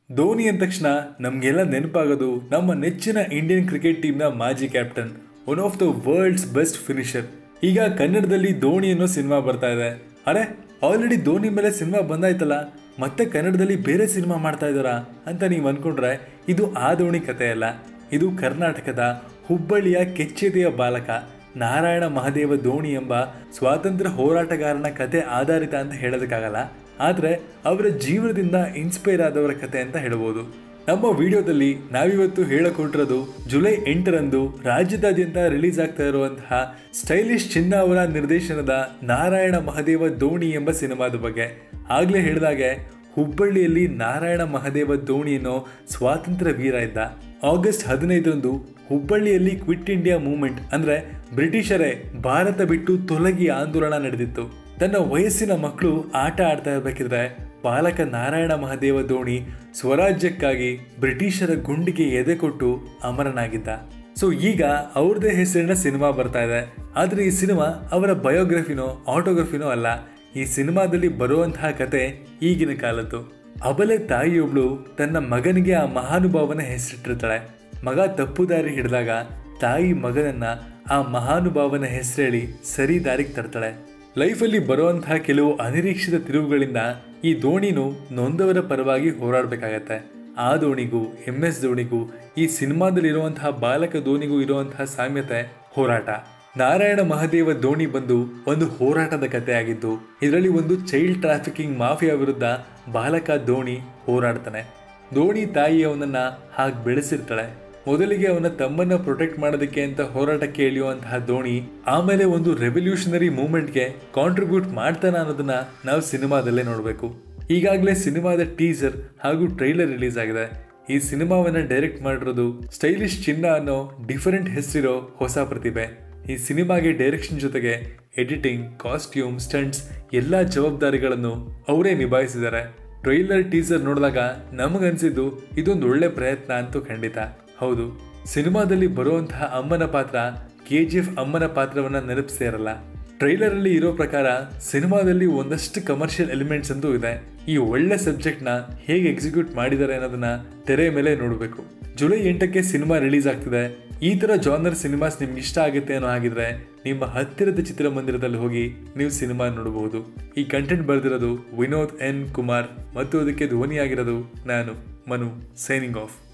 ಧೋನಿ ಅಂದ ತಕ್ಷಣ ನಮಗೆಲ್ಲ ನೆನಪಾಗೋದು ನಮ್ಮ ನೆಚ್ಚಿನ ಇಂಡಿಯನ್ ಕ್ರಿಕೆಟ್ ಟೀಮ್ನ ಮಾಜಿ captain one of the world's best finisher ಈಗ ಕನ್ನಡದಲ್ಲಿ ಧೋನಿ ಅನ್ನೋ ಸಿನಿಮಾ ಬರ್ತಾ ಇದೆ ಅರೆ ಆಲ್ರೆಡಿ ಧೋನಿ ಮೇಲೆ ಸಿನಿಮಾ ಬಂದಾಯ್ತಲ್ಲ ಮತ್ತೆ ಕನ್ನಡದಲ್ಲಿ ಬೇರೆ ಸಿನಿಮಾ ಮಾಡ್ತಾ ಇದ್ದಾರಾ ಅಂತ ನೀವು ಅನ್ಕೊಂಡ್ರೆ ಇದು ಆ ಧೋನಿ ಕಥೆ ಅಲ್ಲ ಇದು ಕರ್ನಾಟಕದ ಹುಬ್ಬಳ್ಳಿಯ ಕೆಚ್ಚೆದೆಯ ಬಾಲಕ ನಾರಾಯಣ ಮಹದೇವ ಧೋನಿ ಎಂಬ ಸ್ವಾತಂತ್ರ್ಯ ಹೋರಾಟಗಾರನ ಕತೆ ಆಧಾರಿತ ಅಂತ ಹೇಳೋದಕ್ಕಾಗಲ್ಲ ಆದರೆ ಅವರ ಜೀವನದಿಂದ ಇನ್ಸ್ಪೈರ್ ಆದವರ ಕತೆ ಅಂತ ಹೇಳ್ಬೋದು ನಮ್ಮ ವಿಡಿಯೋದಲ್ಲಿ ನಾವಿವತ್ತು ಹೇಳಕೊಟ್ಟಿರೋದು ಜುಲೈ ಎಂಟರಂದು ರಾಜ್ಯದಾದ್ಯಂತ ರಿಲೀಸ್ ಆಗ್ತಾ ಇರುವಂತಹ ಸ್ಟೈಲಿಶ್ ಚಿನ್ನ ಅವರ ನಿರ್ದೇಶನದ ನಾರಾಯಣ ಮಹದೇವ ಧೋನಿ ಎಂಬ ಸಿನಿಮಾದ ಬಗ್ಗೆ ಆಗ್ಲೇ ಹೇಳಿದಾಗೆ ಹುಬ್ಬಳ್ಳಿಯಲ್ಲಿ ನಾರಾಯಣ ಮಹದೇವ ಧೋನಿ ಅನ್ನೋ ಸ್ವಾತಂತ್ರ್ಯ ವೀರ ಇದ್ದ ಆಗಸ್ಟ್ ಹದಿನೈದರಂದು ಹುಬ್ಬಳ್ಳಿಯಲ್ಲಿ ಕ್ವಿಟ್ ಇಂಡಿಯಾ ಮೂವ್ಮೆಂಟ್ ಅಂದ್ರೆ ಬ್ರಿಟಿಷರೇ ಭಾರತ ಬಿಟ್ಟು ತೊಲಗಿ ಆಂದೋಲನ ನಡೆದಿತ್ತು ತನ್ನ ವಯಸ್ಸಿನ ಮಕ್ಕಳು ಆಟ ಆಡ್ತಾ ಇರಬೇಕಿದ್ರೆ ಬಾಲಕ ನಾರಾಯಣ ಮಹದೇವ ಧೋನಿ ಸ್ವರಾಜ್ಯಕ್ಕಾಗಿ ಬ್ರಿಟಿಷರ ಗುಂಡಿಗೆ ಎದೆ ಕೊಟ್ಟು ಅಮರನಾಗಿದ್ದ ಸೊ ಈಗ ಅವ್ರದೇ ಹೆಸರಿನ ಸಿನಿಮಾ ಬರ್ತಾ ಇದೆ ಆದ್ರೆ ಈ ಸಿನಿಮಾ ಅವರ ಬಯೋಗ್ರಫಿನೋ ಆಟೋಗ್ರಫಿನೋ ಅಲ್ಲ ಈ ಸಿನಿಮಾದಲ್ಲಿ ಬರುವಂತಹ ಕತೆ ಈಗಿನ ಕಾಲದ್ದು ಅಬಲೆ ತಾಯಿಯೊಬ್ಳು ತನ್ನ ಮಗನಿಗೆ ಆ ಮಹಾನುಭಾವನ ಹೆಸರಿಟ್ಟಿರ್ತಾಳೆ ಮಗ ತಪ್ಪು ದಾರಿ ಹಿಡಿದಾಗ ತಾಯಿ ಮಗನನ್ನ ಆ ಮಹಾನುಭಾವನ ಹೆಸರೇಳಿ ಸರಿ ದಾರಿಗೆ ತರ್ತಾಳೆ ಲೈಫಲ್ಲಿ ಬರುವಂತಹ ಕೆಲವು ಅನಿರೀಕ್ಷಿತ ತಿರುವುಗಳಿಂದ ಈ ದೋಣಿನು ನೊಂದವರ ಪರವಾಗಿ ಹೋರಾಡಬೇಕಾಗತ್ತೆ ಆ ದೋಣಿಗೂ ಎಂ ಎಸ್ ಧೋನಿಗೂ ಈ ಸಿನಿಮಾದಲ್ಲಿರುವಂತಹ ಬಾಲಕ ಧೋನಿಗೂ ಇರುವಂತಹ ಸಾಮ್ಯತೆ ಹೋರಾಟ ನಾರಾಯಣ ಮಹದೇವ ಧೋನಿ ಬಂದು ಒಂದು ಹೋರಾಟದ ಕಥೆ ಆಗಿದ್ದು ಇದರಲ್ಲಿ ಒಂದು ಚೈಲ್ಡ್ ಟ್ರಾಫಿಕಿಂಗ್ ಮಾಫಿಯಾ ವಿರುದ್ಧ ಬಾಲಕ ಧೋನಿ ಹೋರಾಡ್ತಾನೆ ಧೋನಿ ತಾಯಿ ಅವನನ್ನ ಹಾಗೆ ಬೆಳೆಸಿರ್ತಾಳೆ ಮೊದಲಿಗೆ ಅವನ ತಮ್ಮನ್ನ ಪ್ರೊಟೆಕ್ಟ್ ಮಾಡೋದಕ್ಕೆ ಅಂತ ಹೋರಾಟಕ್ಕೆ ಇಳಿಯುವಂತಹ ಧೋನಿ ಆಮೇಲೆ ಒಂದು ರೆವಲ್ಯೂಷನರಿ ಮೂವ್ಮೆಂಟ್ಗೆ ಕಾಂಟ್ರಿಬ್ಯೂಟ್ ಮಾಡ್ತಾನ ಅನ್ನೋದನ್ನ ನಾವು ಸಿನಿಮಾದಲ್ಲೇ ನೋಡಬೇಕು ಈಗಾಗಲೇ ಸಿನಿಮಾದ ಟೀಸರ್ ಹಾಗೂ ಟ್ರೈಲರ್ ರಿಲೀಸ್ ಆಗಿದೆ ಈ ಸಿನಿಮಾವನ್ನ ಡೈರೆಕ್ಟ್ ಮಾಡಿರೋದು ಸ್ಟೈಲಿಶ್ ಚಿನ್ನ ಅನ್ನೋ ಡಿಫರೆಂಟ್ ಹೆಸರಿರೋ ಹೊಸ ಪ್ರತಿಭೆ ಈ ಸಿನಿಮಾಗೆ ಡೈರೆಕ್ಷನ್ ಜೊತೆಗೆ ಎಡಿಟಿಂಗ್ ಕಾಸ್ಟ್ಯೂಮ್ ಸ್ಟಂಟ್ಸ್ ಎಲ್ಲ ಜವಾಬ್ದಾರಿಗಳನ್ನು ಅವರೇ ನಿಭಾಯಿಸಿದ್ದಾರೆ ಟ್ರೈಲರ್ ಟೀಸರ್ ನೋಡಿದಾಗ ನಮಗನ್ಸಿದ್ದು ಇದೊಂದು ಒಳ್ಳೆ ಪ್ರಯತ್ನ ಅಂತೂ ಖಂಡಿತ ಹೌದು ಸಿನಿಮಾದಲ್ಲಿ ಬರುವಂತಹ ಅಮ್ಮನ ಪಾತ್ರ ಕೆ ಜಿ ಎಫ್ ಅಮ್ಮನ ಪಾತ್ರವನ್ನ ನೆನಪಿಸೇ ಇರಲ್ಲ ಟ್ರೈಲರ್ ಅಲ್ಲಿ ಇರೋ ಪ್ರಕಾರ ಸಿನಿಮಾದಲ್ಲಿ ಒಂದಷ್ಟು ಕಮರ್ಷಿಯಲ್ ಎಲಿಮೆಂಟ್ಸ್ ಅಂತೂ ಇದೆ ಈ ಒಳ್ಳೆ ಸಬ್ಜೆಕ್ಟ್ ನ ಹೇಗೆ ಎಕ್ಸಿಕ್ಯೂಟ್ ಮಾಡಿದ್ದಾರೆ ಅನ್ನೋದನ್ನ ತೆರೆ ಮೇಲೆ ನೋಡಬೇಕು ಜುಲೈ ಎಂಟಕ್ಕೆ ಸಿನಿಮಾ ರಿಲೀಸ್ ಆಗ್ತಿದೆ ಈ ತರ ಜಾನರ್ ಸಿನಿಮಾಸ್ ನಿಮ್ಗೆ ಇಷ್ಟ ಆಗುತ್ತೆ ಅನ್ನೋ ಹಾಗಿದ್ರೆ ನಿಮ್ಮ ಹತ್ತಿರದ ಚಿತ್ರಮಂದಿರದಲ್ಲಿ ಹೋಗಿ ನೀವು ಸಿನಿಮಾ ನೋಡಬಹುದು ಈ ಕಂಟೆಂಟ್ ಬರೆದಿರೋದು ವಿನೋದ್ ಎನ್ ಕುಮಾರ್ ಮತ್ತು ಅದಕ್ಕೆ ಧ್ವನಿಯಾಗಿರೋದು ನಾನು ಮನು ಸೈನಿಂಗ್ ಆಫ್